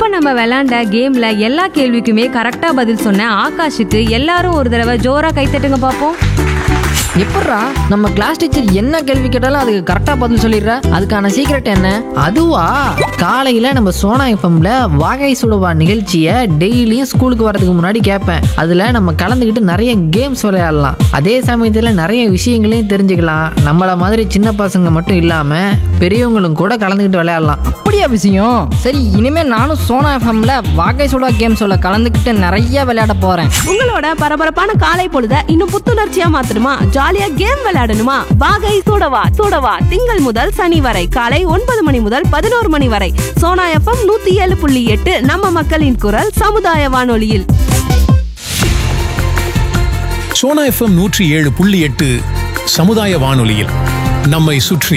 இப்ப நம்ம விளையாண்ட கேம்ல எல்லா கேள்விக்குமே கரெக்டா பதில் சொன்ன ஆகாஷுக்கு எல்லாரும் ஒரு தடவை ஜோரா கைத்தட்டுங்க பாப்போம் எப்பட்றா நம்ம கிளாஸ் டீச்சர் என்ன கேள்வி கேட்டாலும் அதுக்கு கரெக்டாக பதில் சொல்லிடுற அதுக்கான சீக்ரெட் என்ன அதுவா காலையில் நம்ம சோனா எஃப்எம்ல வாகை சுடுவா நிகழ்ச்சியை டெய்லியும் ஸ்கூலுக்கு வரதுக்கு முன்னாடி கேட்பேன் அதில் நம்ம கலந்துக்கிட்டு நிறைய கேம்ஸ் விளையாடலாம் அதே சமயத்தில் நிறைய விஷயங்களையும் தெரிஞ்சுக்கலாம் நம்மள மாதிரி சின்ன பசங்க மட்டும் இல்லாமல் பெரியவங்களும் கூட கலந்துக்கிட்டு விளையாடலாம் அப்படியா விஷயம் சரி இனிமே நானும் சோனா எஃப்எம்ல வாகை சுடா கேம் சொல்ல கலந்துக்கிட்டு நிறைய விளையாட போறேன் உங்களோட பரபரப்பான காலை பொழுத இன்னும் புத்துணர்ச்சியா மாத்தணுமா ஜாலியா கேம் விளையாடணுமா வாகை சூடவா சூடவா திங்கள் முதல் சனி வரை காலை ஒன்பது மணி முதல் பதினோரு மணி வரை சோனா எஃப்எம் நூத்தி ஏழு புள்ளி எட்டு நம்ம மக்களின் குரல் சமுதாய வானொலியில் சோனா எஃப்எம் நூற்றி ஏழு புள்ளி எட்டு சமுதாய வானொலியில் நம்மை சுற்றி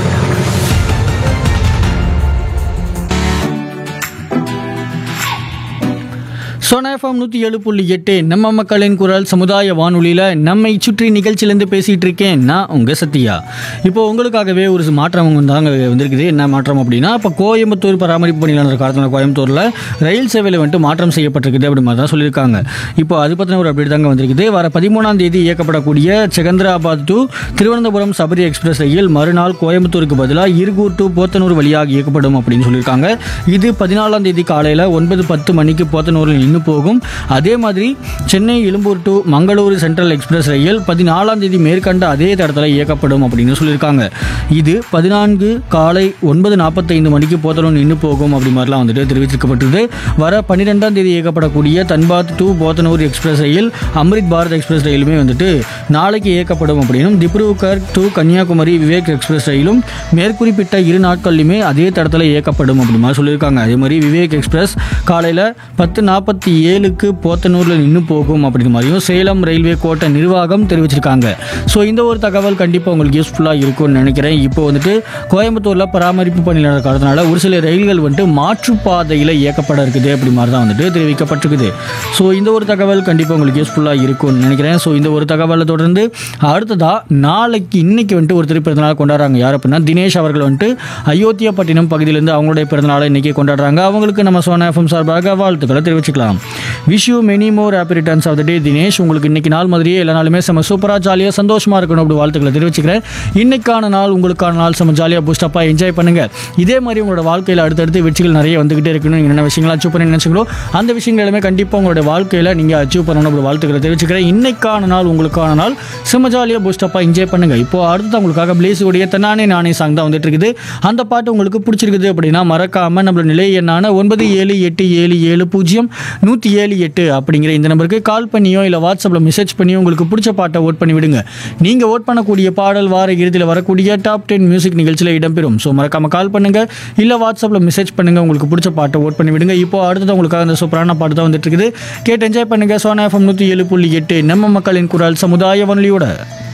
சோனா எஃப்எம் நூற்றி ஏழு புள்ளி எட்டு நம்ம மக்களின் குரல் சமுதாய வானொலியில் நம்மை சுற்றி நிகழ்ச்சியிலேருந்து பேசிகிட்டு இருக்கேன் நான் உங்கள் சத்யா இப்போ உங்களுக்காகவே ஒரு மாற்றம் தாங்க வந்திருக்குது என்ன மாற்றம் அப்படின்னா இப்போ கோயம்புத்தூர் பராமரிப்பு பணியாளர் காலத்தில் கோயம்புத்தூரில் ரயில் சேவையில் வந்துட்டு மாற்றம் செய்யப்பட்டிருக்குது அப்படி மாதிரி தான் சொல்லியிருக்காங்க இப்போ அது பற்றின ஒரு அப்டேட் தாங்க வந்திருக்குது வர பதிமூணாம் தேதி இயக்கப்படக்கூடிய செகந்திராபாத் டு திருவனந்தபுரம் சபரி எக்ஸ்பிரஸ் ரயில் மறுநாள் கோயம்புத்தூருக்கு பதிலாக இருகூர் டு போத்தனூர் வழியாக இயக்கப்படும் அப்படின்னு சொல்லியிருக்காங்க இது பதினாலாம் தேதி காலையில் ஒன்பது பத்து மணிக்கு போத்தனூரில் நின்று போகும் அதே மாதிரி Chennai Egmore to Mangaluru central express ரயில் பதினாலாம் தேதி மேற்கண்ட அதே தடத்தில் இயக்கப்படும் அப்படின்னு சொல்லியிருக்காங்க இது பதினான்கு காலை ஒன்பது நாற்பத்தைந்து மணிக்கு போத்தனூர் நின்று போகும் அப்படி மாதிரிலாம் வந்துட்டு தெரிவிக்கப்பட்டது வர பன்னிரெண்டாம் தேதி இயக்கப்படக்கூடிய தன்பாத் டு போத்தனூர் எக்ஸ்பிரஸ் ரயில் அம்ரித் பாரத் எக்ஸ்பிரஸ் ரயிலுமே வந்துட்டு நாளைக்கு இயக்கப்படும் அப்படின்னும் திப்ருகர் டு கன்னியாகுமரி விவேக் எக்ஸ்பிரஸ் ரயிலும் மேற்குறிப்பிட்ட இரு நாட்கள்லையுமே அதே தடத்தில் இயக்கப்படும் அப்படி மாதிரி சொல்லியிருக்காங்க அதே மாதிரி விவேக் எக்ஸ்பிரஸ் காலையில் பத்து நாற்பத்தி ஏழுக்கு போத்தனூரில் நின்று போகும் அப்படிங்கிற மாதிரியும் சேலம் ரயில்வே கோட்ட நிர்வாகம் தெரிவிச்சிருக்காங்க ஸோ இந்த ஒரு தகவல் கண்டிப்பாக உங்களுக்கு யூஸ்ஃபுல்லாக இருக்கும்னு நினைக்கிறேன் இப்போ வந்துட்டு கோயம்புத்தூரில் பராமரிப்பு பணியாளர் காரணத்தினால ஒரு சில ரயில்கள் வந்துட்டு மாற்றுப்பாதையில் இயக்கப்பட இருக்குது அப்படி மாதிரி தான் வந்துட்டு தெரிவிக்கப்பட்டிருக்குது ஸோ இந்த ஒரு தகவல் கண்டிப்பாக உங்களுக்கு யூஸ்ஃபுல்லாக இருக்கும்னு நினைக்கிறேன் ஸோ இந்த ஒரு தகவலை தொடர்ந்து அடுத்ததாக நாளைக்கு இன்னைக்கு வந்துட்டு ஒரு திருப்பிறந்தநாள் கொண்டாடுறாங்க யார் அப்படின்னா தினேஷ் அவர்கள் வந்துட்டு அயோத்தியாப்பட்டினம் பகுதியிலேருந்து அவங்களுடைய பிறந்தநாளை இன்னைக்கு கொண்டாடுறாங்க அவங்களுக்கு நம்ம சோனா எஃப்எம் சார்பாக வாழ்த்துக்களை தெரிவிச்சுக்கலாம் wish you many more happy returns of the day Dinesh உங்களுக்கு இன்னைக்கு நாள் மாதிரியே எல்லா நாளுமே செம்ம சூப்பராக ஜாலியாக சந்தோஷமாக இருக்கணும் அப்படி வாழ்த்துக்களை தெரிவிச்சுக்கிறேன் இன்னைக்கான நாள் உங்களுக்கான நாள் செம்ம ஜாலியாக பூஸ்டப்பாக என்ஜாய் பண்ணுங்க இதே மாதிரி உங்களோட வாழ்க்கையில் அடுத்தடுத்து வெற்றிகள் நிறைய வந்துகிட்டே இருக்கணும் நீங்கள் என்ன விஷயங்கள் அச்சீவ் பண்ணி நினைச்சீங்களோ அந்த விஷயங்கள் எல்லாமே கண்டிப்பாக உங்களுடைய வாழ்க்கையில் நீங்கள் அச்சீவ் பண்ணணும் அப்படி வாழ்த்துக்களை தெரிவிச்சுக்கிறேன் இன்னைக்கான நாள் உங்களுக்கான நாள் செம்ம ஜாலியாக பூஸ்டப்பாக என்ஜாய் பண்ணுங்க இப்போ அடுத்து உங்களுக்காக பிளேஸுடைய தன்னானே நானே சாங் தான் வந்துட்டு இருக்குது அந்த பாட்டு உங்களுக்கு பிடிச்சிருக்குது அப்படின்னா மறக்காம நம்மளோட நிலை எண்ணான ஒன்பது ஏழு எட்டு ஏழு ஏழு பூஜ்ஜியம் நூற்றி ஏழு எட்டு அப்படிங்கிற இந்த நம்பருக்கு கால் பண்ணியோ இல்லை வாட்ஸ்அப்பில் மெசேஜ் பண்ணியோ உங்களுக்கு பிடிச்ச பாட்டை ஓட் பண்ணி விடுங்க நீங்கள் ஓட் பண்ணக்கூடிய பாடல் வார இறுதியில் வரக்கூடிய டாப் டென் மியூசிக் நிகழ்ச்சியில் இடம்பெறும் ஸோ மறக்காம கால் பண்ணுங்க இல்லை வாட்ஸ்அப்பில் மெசேஜ் பண்ணுங்க உங்களுக்கு பிடிச்ச பாட்டை ஓட் பண்ணி விடுங்க இப்போ அடுத்தது உங்களுக்காக அந்த சூப்பரான பாட்டு தான் வந்துட்டு இருக்குது கேட்டு என்ஜாய் பண்ணுங்க சோனா எஃப்எம் நூற்றி ஏழு புள்ளி எட்டு நம்ம மக்களின் குரல் சமுதாய வானொலியோட